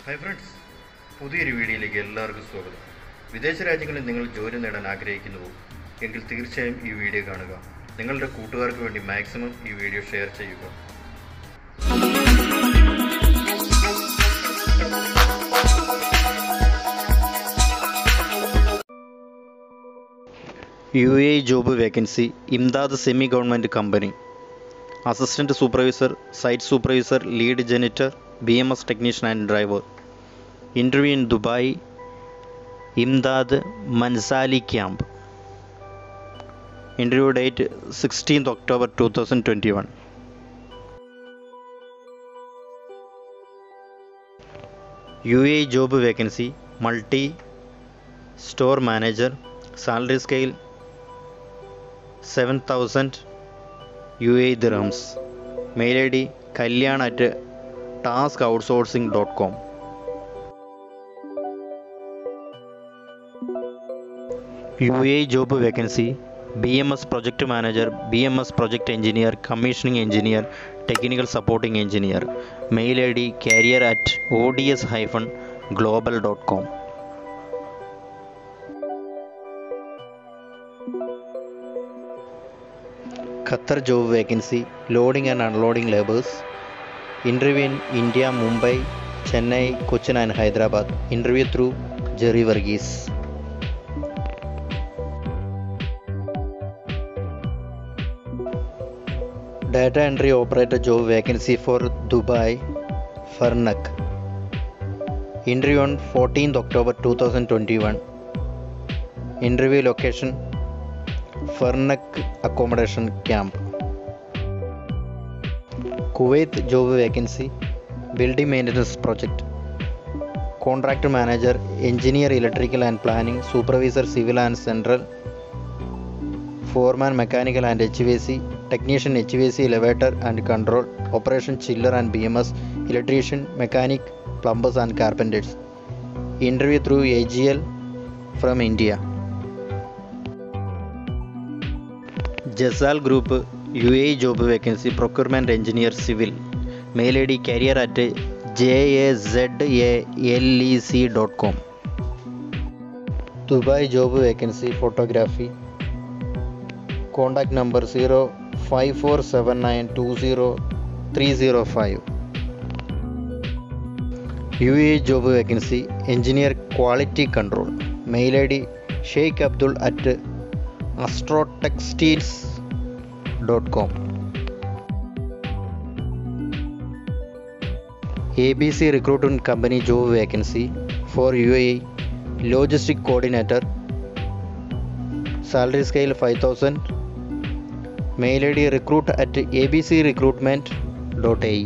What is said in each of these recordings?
hi friends പുതിയൊരു വീഡിയോയിലേക്ക് എല്ലാവർക്കും സ്വാഗതം വിദേശ രാജ്യങ്ങളിൽ നിങ്ങൾ ജോലി നേടാൻ ആഗ്രഹിക്കുന്നുവോ എങ്കിൽ തീർച്ചയായും ഈ വീഡിയോ കാണുക നിങ്ങളുടെ കൂട്ടുകാർക്ക് വേണ്ടി മാക്സിമം ഈ വീഡിയോ ഷെയർ ചെയ്യുക U A job vacancy Imdad semi government company assistant supervisor site supervisor lead janitor B M S technician and driver interview in Dubai Imdad മൻസാലി camp interview date sixteenth October two thousand twenty one U A job vacancy multi store manager salary scale seven thousand U A dirhams mail I D Kalyan at task outsourcing dot com U A job vacancy B M S project manager B M S project engineer commissioning engineer technical supporting engineer mail I D career at O D S hyphen global dot com Qatar job vacancy loading and unloading labours interview in India Mumbai Chennai Cochin and Hyderabad interview through Jerry Varghese data entry operator job vacancy for Dubai ഫർണക് interview on fourteenth October two thousand twenty one interview location ഫർണക് accommodation camp Kuwait job vacancy building maintenance project contract manager engineer electrical and planning supervisor civil and central foreman mechanical and H V C technician H V C elevator and control operation chiller and B M S electrician mechanic plumbers and carpenters interview through A G L from India ജസാൽ group U A job vacancy procurement engineer civil mail I D career at J A Z A L E C dot com Dubai job vacancy photography contact number zero five four seven nine two zero three zero five U A job vacancy engineer quality control mail I D Sheikh Abdul at astro textiles dot com A B C recruitment company job vacancy for U A logistic coordinator salary scale five thousand mail I D recruit at A B C recruitment dot A E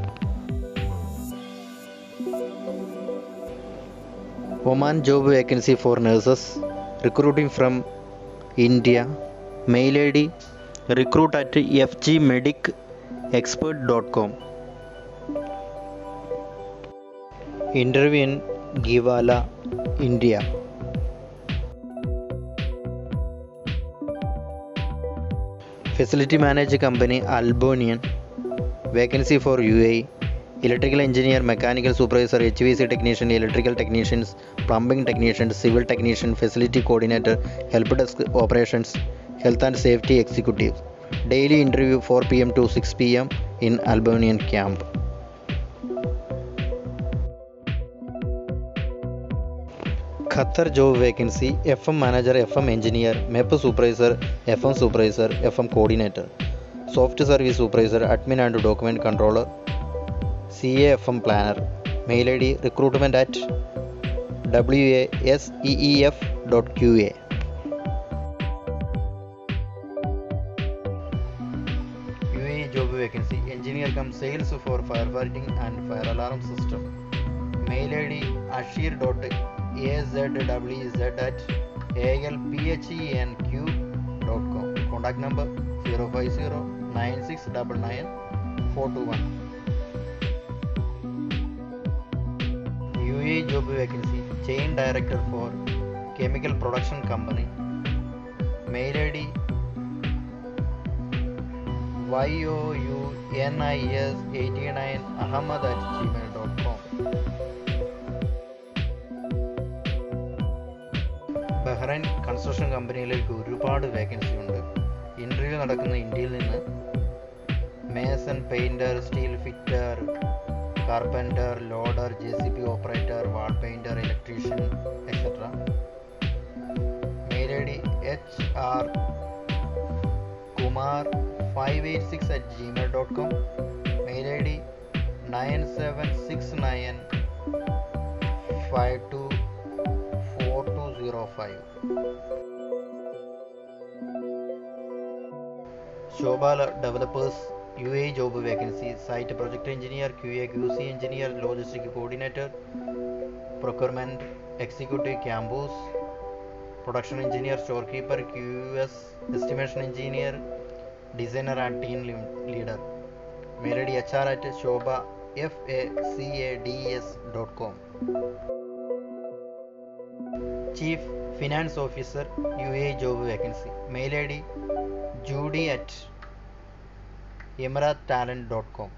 Oman job vacancy for nurses recruiting from India mail I D recruit at F G medic expert dot com interview in ഗിവാല India facility manage company അൽബോണിയൻ vacancy for U A electrical engineer mechanical supervisor H V C technician electrical technicians plumbing technicians civil technician facility coordinator help desk operations health and safety executive daily interview four P M to six P M in അൽബോണിയൻ camp Qatar job vacancy F M manager F M engineer MEP supervisor F M supervisor F M coordinator soft service supervisor admin and document controller C A F M planner mail I D recruitment at W A S E E F dot Q A U A job vacancy engineer cum sales for fire fighting and fire alarm system mail I D Asheer dot A Z W Z at A L P H E N Q dot com contact number zero five zero nine six double nine four two one U A job vacancy chain director for chemical production company mail I D Y O U N I S eighty nine Ahmed at Gmail dot com Bahrain construction കമ്പനിയിലേക്ക് ഒരുപാട് vacancy ഉണ്ട് interview നടക്കുന്ന ഇന്ത്യയിൽ നിന്ന് mason painter steel fitter carpenter loader J C P operator wall painter electrician etcetera mail I D H R Kumar five eight six at Gmail dot com mail I D nine seven six nine five two four two zero five ശോഭാല developers U A job vacancy site project engineer Q A Q C engineer logistic coordinator procurement executive ക്യാമ്പൂസ് production engineer store keeper Q S estimation engineer designer and team leader mail I D H R at Sobha F A C A D S dot com chief finance officer U A job vacancy mail I D Judy at Emarat talent dot com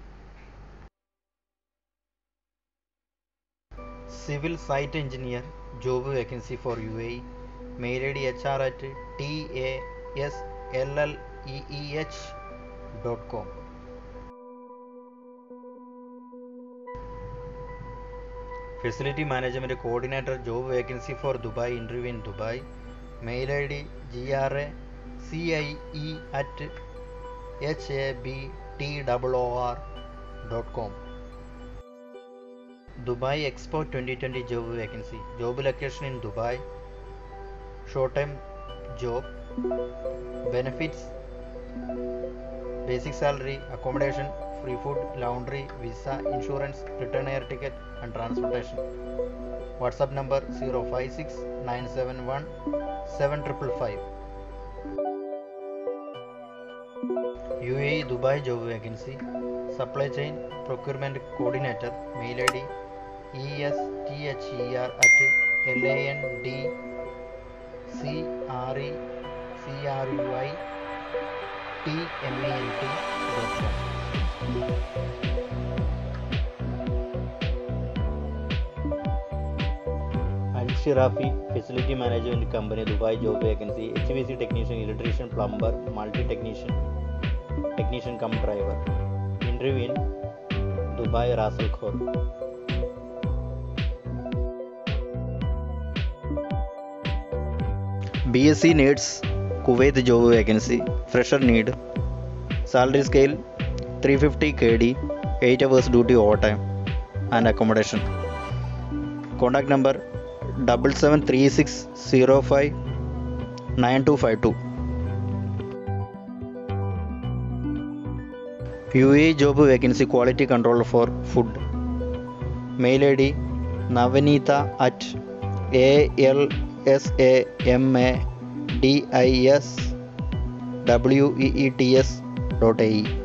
civil site engineer job vacancy for U A mail I D H R at T A S L L E E H dot com facility management coordinator job vacancy for Dubai interview in Dubai mail I D G R A C I E at H A B T double O R dot com Dubai expo twenty twenty job vacancy job location in Dubai short time job benefits basic salary accommodation free food laundry visa insurance return air ticket and transportation WhatsApp number zero five six nine seven one seven triple five U A Dubai job vacancy supply chain procurement coordinator mail I D E S T H E R at L A N D C R E C R U I T M E N T dot com അൽഷിറാഫി facility management company Dubai job vacancy H V C technician electrician plumber multi technician technician cum driver interview in Dubai Ras al Khor B S C needs Kuwait job vacancy fresher need salary scale three fifty K D eight hours duty over time and accommodation contact number double seven three six zero five nine two five two U A job vacancy quality control for food mail I D Navaneetha at A L S A M A D I S W E E T S dot A E